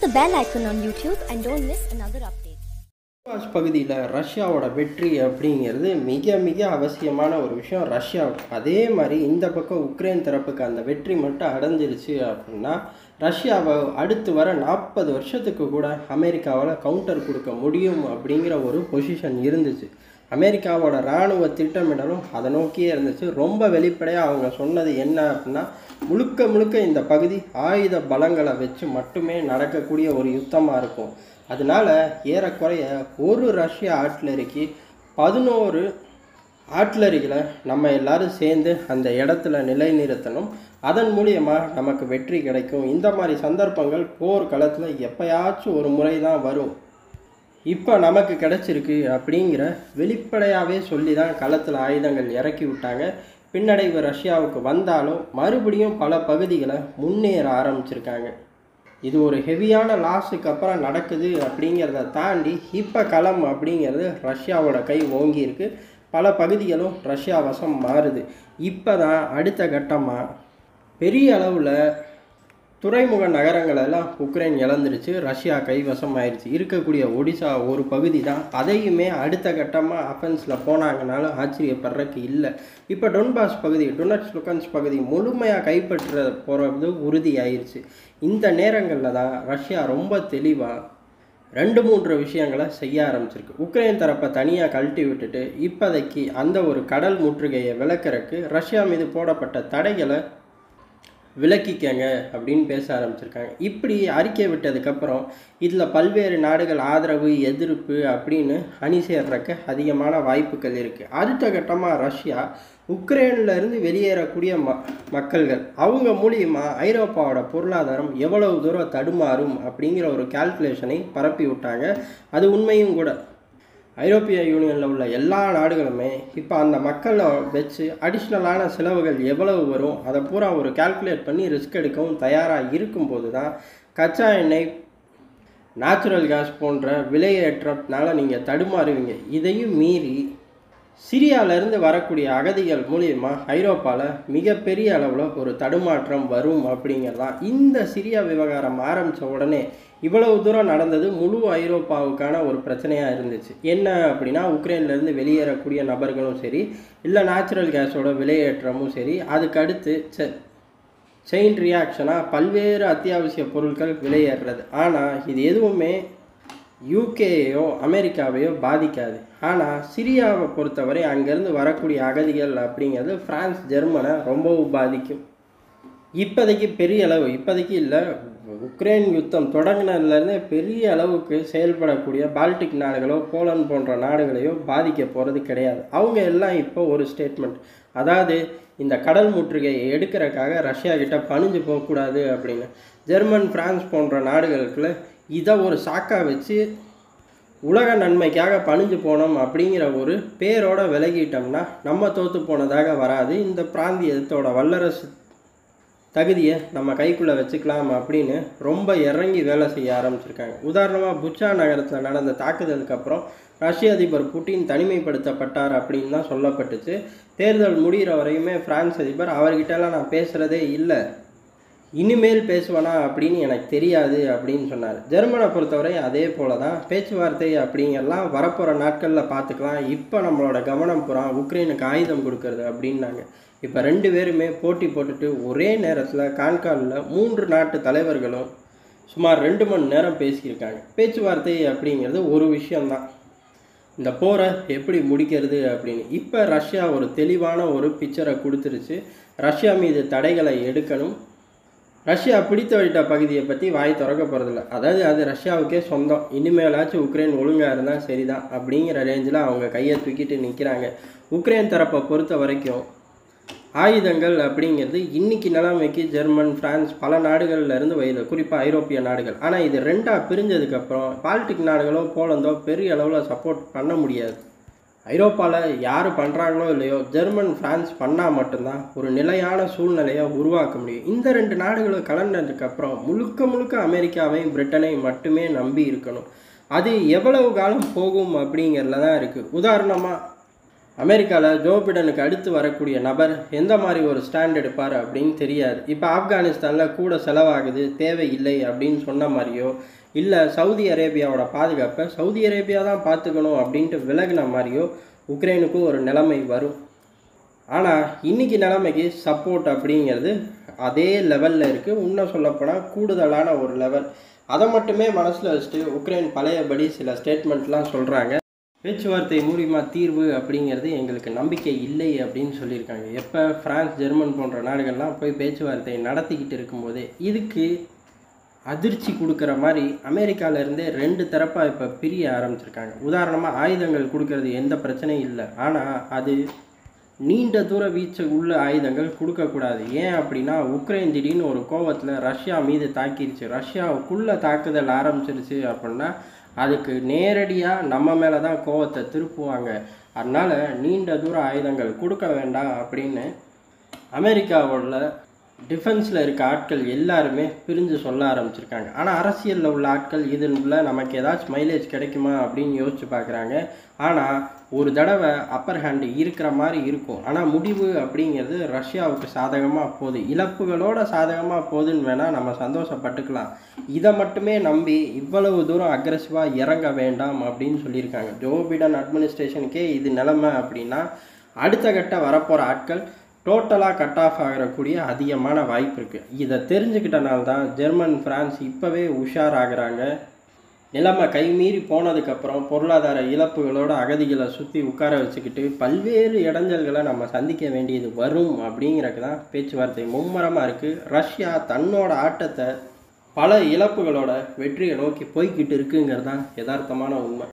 the bell icon on YouTube and don't miss another update. Donbas பகுதியில் ரஷ்யாவோட வெற்றி அப்படிங்கிறது மிக மிக அவசியமான ஒரு விஷயம் ரஷ்யாவுக்கு அதே மாதிரி இந்த பக்கம் உக்ரைன் தரப்புக்கு அந்த வெற்றி மட்டும் அடைஞ்சிருச்சு அப்படின்னா ரஷ்யாவை அடுத்து வர நாற்பது வருஷத்துக்கு கூட அமெரிக்காவால் கவுண்டர் கொடுக்க முடியும் அப்படிங்கிற ஒரு பொசிஷன் இருந்துச்சு அமெரிக்காவோட இராணுவ திட்டமிடலும் அதை நோக்கியே இருந்துச்சு ரொம்ப வெளிப்படையாக அவங்க சொன்னது என்ன அப்படின்னா முழுக்க முழுக்க இந்த பகுதி ஆயுத பலங்களை வச்சு மட்டுமே நடக்கக்கூடிய ஒரு யுத்தமாக இருக்கும் அதனால ஏறக்குறைய ஒரு ரஷ்ய ஆட்லரிக்கு பதினோரு ஆட்லரிகளை நம்ம எல்லாரும் சேர்ந்து அந்த இடத்துல நிலைநிறுத்தணும் அதன் மூலியமாக நமக்கு வெற்றி கிடைக்கும் இந்த மாதிரி சந்தர்ப்பங்கள் போர் களத்தில் எப்பயாச்சும் ஒரு முறை தான் வரும் இப்போ நமக்கு கிடைச்சிருக்கு அப்படிங்கிற வெளிப்படையாகவே சொல்லி தான் களத்தில் ஆயுதங்கள் இறக்கி விட்டாங்க பின்னடைவு ரஷ்யாவுக்கு வந்தாலும் மறுபடியும் பல பகுதிகளை முன்னேற ஆரம்பிச்சிருக்காங்க இது ஒரு ஹெவியான லாஸுக்கு அப்புறம் நடக்குது அப்படிங்கிறத தாண்டி இப்போ களம் அப்படிங்கிறது ரஷ்யாவோட கை ஓங்கி இருக்கு பல பகுதிகளும் ரஷ்யா வசம் மாறுது இப்போ தான் அடுத்த கட்டமாக பெரிய அளவில் துறைமுக நகரங்கள் எல்லாம் உக்ரைன் இழந்துருச்சு ரஷ்யா கைவசம் ஆயிடுச்சு இருக்கக்கூடிய ஒடிசா ஒரு பகுதி தான் அதையுமே அடுத்த கட்டமாக அஃபென்ஸில் போனாங்கனாலும் ஆச்சரியப்படுறதுக்கு இல்லை இப்போ டொன்பாஸ் பகுதி டொனட்ஸ் லுக்கன்ஸ் பகுதி முழுமையாக கைப்பற்ற போகிறது உறுதியாயிருச்சு இந்த நேரங்களில் தான் ரஷ்யா ரொம்ப தெளிவாக ரெண்டு மூன்று விஷயங்களை செய்ய ஆரம்பிச்சிருக்கு உக்ரைன் தரப்பை தனியாக கழட்டி விட்டுட்டு இப்போதைக்கு அந்த ஒரு கடல் முற்றுகையை விளக்குறதுக்கு ரஷ்யா மீது போடப்பட்ட தடைகளை விலக்கிக்கங்க அப்படின்னு பேச ஆரம்பிச்சிருக்காங்க இப்படி அறிக்கை விட்டதுக்கப்புறம் இதில் பல்வேறு நாடுகள் ஆதரவு எதிர்ப்பு அப்படின்னு அணி சேர்றக்க அதிகமான வாய்ப்புகள் இருக்குது அடுத்த கட்டமாக ரஷ்யா உக்ரைன்ல இருந்து வெளியேறக்கூடிய ம மக்கள்கள் அவங்க மூலியமாக ஐரோப்பாவோட பொருளாதாரம் எவ்வளவு தூரம் தடுமாறும் அப்படிங்கிற ஒரு கால்குலேஷனை பரப்பி விட்டாங்க அது உண்மையும் கூட ஐரோப்பிய யூனியனில் உள்ள எல்லா நாடுகளுமே இப்போ அந்த மக்களை வச்சு அடிஷ்னலான செலவுகள் எவ்வளவு வரும் அதை பூரா ஒரு கால்குலேட் பண்ணி ரிஸ்க் எடுக்கவும் தயாராக இருக்கும்போது தான் கச்சா எண்ணெய் நேச்சுரல் கேஸ் போன்ற விலையேற்றத்தினால நீங்கள் தடுமாறுவீங்க இதையும் மீறி சிரியாவிலேருந்து வரக்கூடிய அகதிகள் மூலியமாக ஐரோப்பாவில் மிகப்பெரிய அளவில் ஒரு தடுமாற்றம் வரும் அப்படிங்கிறதான் இந்த சிரியா விவகாரம் ஆரம்பித்த உடனே இவ்வளவு தூரம் நடந்தது முழு ஐரோப்பாவுக்கான ஒரு பிரச்சனையாக இருந்துச்சு என்ன அப்படின்னா உக்ரைன்லேருந்து வெளியேறக்கூடிய நபர்களும் சரி இல்லை நேச்சுரல் கேஸோட விலையேற்றமும் சரி அதுக்கு அடுத்து செ செயின் ரியாக்ஷனாக பல்வேறு அத்தியாவசிய பொருட்கள் விலையேறுறது ஆனால் இது எதுவுமே யூகேயோ அமெரிக்காவையோ பாதிக்காது ஆனால் சிரியாவை பொறுத்தவரை அங்கேருந்து வரக்கூடிய அகதிகள் அப்படிங்கிறது ஃப்ரான்ஸ் ஜெர்மனை ரொம்பவும் பாதிக்கும் இப்போதைக்கு பெரிய அளவு இப்போதைக்கு இல்லை உக்ரைன் யுத்தம் தொடங்கினதுலேருந்தே பெரிய அளவுக்கு செயல்படக்கூடிய பால்டிக் நாடுகளோ போலந்து போன்ற நாடுகளையோ பாதிக்க போகிறது கிடையாது அவங்க எல்லாம் இப்போ ஒரு ஸ்டேட்மெண்ட் அதாவது இந்த கடல் முற்றுகையை எடுக்கிறதுக்காக ரஷ்யா கிட்ட பணிஞ்சு போகக்கூடாது அப்படின்னு ஜெர்மன் பிரான்ஸ் போன்ற நாடுகளுக்குள்ள இதை ஒரு சாக்காக வச்சு உலக நன்மைக்காக பணிஞ்சு போனோம் அப்படிங்கிற ஒரு பேரோட விலகிட்டோம்னா நம்ம தோற்று போனதாக வராது இந்த பிராந்தியத்தோட வல்லரசு தகுதியை நம்ம கைக்குள்ளே வச்சுக்கலாம் அப்படின்னு ரொம்ப இறங்கி வேலை செய்ய ஆரம்பிச்சிருக்காங்க உதாரணமாக புச்சா நகரத்தில் நடந்த தாக்குதலுக்கு அப்புறம் ரஷ்ய அதிபர் புட்டின் தனிமைப்படுத்தப்பட்டார் அப்படின்னு தான் சொல்லப்பட்டுச்சு தேர்தல் முடிகிற வரையுமே பிரான்ஸ் அதிபர் அவர்கிட்டலாம் நான் பேசுகிறதே இல்லை இனிமேல் பேசுவானா அப்படின்னு எனக்கு தெரியாது அப்படின்னு சொன்னார் ஜெர்மனை பொறுத்தவரை அதே போல தான் பேச்சுவார்த்தை அப்படிங்கெல்லாம் வரப்போகிற நாட்களில் பார்த்துக்கலாம் இப்போ நம்மளோட கவனம் புறா உக்ரைனுக்கு ஆயுதம் கொடுக்கறது அப்படின்னாங்க இப்போ ரெண்டு பேருமே போட்டி போட்டுட்டு ஒரே நேரத்தில் கான்காலில் மூன்று நாட்டு தலைவர்களும் சுமார் ரெண்டு மணி நேரம் பேசியிருக்காங்க பேச்சுவார்த்தை அப்படிங்கிறது ஒரு விஷயம்தான் இந்த போரை எப்படி முடிக்கிறது அப்படின்னு இப்போ ரஷ்யா ஒரு தெளிவான ஒரு பிக்சரை கொடுத்துருச்சு ரஷ்யா மீது தடைகளை எடுக்கணும் ரஷ்யா பிடித்து வைட்ட பகுதியை பற்றி வாய் திறக்க போகிறதில்ல அதாவது அது ரஷ்யாவுக்கே சொந்தம் இனிமேலாச்சும் உக்ரைன் ஒழுங்காக இருந்தால் சரிதான் அப்படிங்கிற ரேஞ்சில் அவங்க கையை தூக்கிட்டு நிற்கிறாங்க உக்ரைன் தரப்பை பொறுத்த வரைக்கும் ஆயுதங்கள் அப்படிங்கிறது இன்னைக்கு நிலைமைக்கு ஜெர்மன் பிரான்ஸ் பல நாடுகள்ல இருந்து வருது குறிப்பாக ஐரோப்பிய நாடுகள் ஆனால் இது ரெண்டாக பிரிஞ்சதுக்கப்புறம் பால்டிக் நாடுகளோ போலந்தோ பெரிய அளவில் சப்போர்ட் பண்ண முடியாது ஐரோப்பாவில் யார் பண்ணுறாங்களோ இல்லையோ ஜெர்மன் பிரான்ஸ் பண்ணால் மட்டும்தான் ஒரு நிலையான சூழ்நிலையை உருவாக்க முடியும் இந்த ரெண்டு நாடுகளும் கலந்ததுக்கப்புறம் முழுக்க முழுக்க அமெரிக்காவையும் பிரிட்டனையும் மட்டுமே நம்பி இருக்கணும் அது எவ்வளவு காலம் போகும் அப்படிங்கிறதுல தான் இருக்குது உதாரணமாக அமெரிக்காவில் ஜோ பிடனுக்கு அடுத்து வரக்கூடிய நபர் எந்த மாதிரி ஒரு ஸ்டாண்ட் எடுப்பார் அப்படின்னு தெரியாது இப்போ ஆப்கானிஸ்தானில் கூட செலவாகுது தேவையில்லை அப்படின்னு சொன்ன மாதிரியோ இல்லை சவுதி அரேபியாவோட பாதுகாப்பை சவுதி அரேபியா தான் பார்த்துக்கணும் அப்படின்ட்டு விலகின மாதிரியோ உக்ரைனுக்கும் ஒரு நிலைமை வரும் ஆனால் இன்னைக்கு நிலைமைக்கு சப்போர்ட் அப்படிங்கிறது அதே லெவலில் இருக்குது இன்னும் சொல்லப்போனால் கூடுதலான ஒரு லெவல் அதை மட்டுமே மனசில் வச்சுட்டு உக்ரைன் பழையபடி சில ஸ்டேட்மெண்ட்லாம் சொல்கிறாங்க பேச்சுவார்த்தை மூலியமா தீர்வு அப்படிங்கிறது எங்களுக்கு நம்பிக்கை இல்லை அப்படின்னு சொல்லியிருக்காங்க எப்போ பிரான்ஸ் ஜெர்மன் போன்ற நாடுகள்லாம் போய் பேச்சுவார்த்தை நடத்திக்கிட்டு இருக்கும்போதே இதுக்கு அதிர்ச்சி கொடுக்குற மாதிரி அமெரிக்காவிலேருந்தே ரெண்டு தரப்பாக இப்போ பிரிய ஆரம்பிச்சிருக்காங்க உதாரணமாக ஆயுதங்கள் கொடுக்கறது எந்த பிரச்சனையும் இல்லை ஆனால் அது நீண்ட தூர வீச்சு உள்ள ஆயுதங்கள் கொடுக்கக்கூடாது ஏன் அப்படின்னா உக்ரைன் திடீர்னு ஒரு கோவத்தில் ரஷ்யா மீது தாக்கிருச்சு ரஷ்யாவுக்குள்ளே தாக்குதல் ஆரம்பிச்சிருச்சு அப்படின்னா அதுக்கு நேரடியாக நம்ம மேலே தான் கோவத்தை திருப்புவாங்க அதனால் நீண்ட தூர ஆயுதங்கள் கொடுக்க வேண்டாம் அப்படின்னு அமெரிக்காவோட டிஃபென்ஸில் இருக்க ஆட்கள் எல்லாருமே பிரிஞ்சு சொல்ல ஆரம்பிச்சிருக்காங்க ஆனால் அரசியலில் உள்ள ஆட்கள் இதுல நமக்கு ஏதாச்சும் மைலேஜ் கிடைக்குமா அப்படின்னு யோசிச்சு பார்க்குறாங்க ஆனால் ஒரு தடவை அப்பர் ஹேண்டு இருக்கிற மாதிரி இருக்கும் ஆனால் முடிவு அப்படிங்கிறது ரஷ்யாவுக்கு சாதகமாக போகுது இழப்புகளோட சாதகமாக போகுதுன்னு வேணால் நம்ம சந்தோஷப்பட்டுக்கலாம் இதை மட்டுமே நம்பி இவ்வளவு தூரம் அக்ரெசிவாக இறங்க வேண்டாம் அப்படின்னு சொல்லியிருக்காங்க ஜோ பிடன் அட்மினிஸ்ட்ரேஷனுக்கே இது நிலைமை அப்படின்னா அடுத்த கட்ட வரப்போகிற ஆட்கள் டோட்டலாக கட் ஆஃப் ஆகக்கூடிய அதிகமான வாய்ப்பு இருக்குது இதை தெரிஞ்சுக்கிட்டனால தான் ஜெர்மன் ஃப்ரான்ஸ் இப்போவே உஷார் ஆகுறாங்க நிலைமை கைமீறி போனதுக்கப்புறம் பொருளாதார இழப்புகளோட அகதிகளை சுற்றி உட்கார வச்சுக்கிட்டு பல்வேறு இடைஞ்சல்களை நம்ம சந்திக்க வேண்டியது வரும் அப்படிங்கிறக்கு தான் பேச்சுவார்த்தை மும்முரமாக இருக்குது ரஷ்யா தன்னோட ஆட்டத்தை பல இழப்புகளோட வெற்றியை நோக்கி போய்கிட்டு இருக்குங்கிறது தான் யதார்த்தமான உண்மை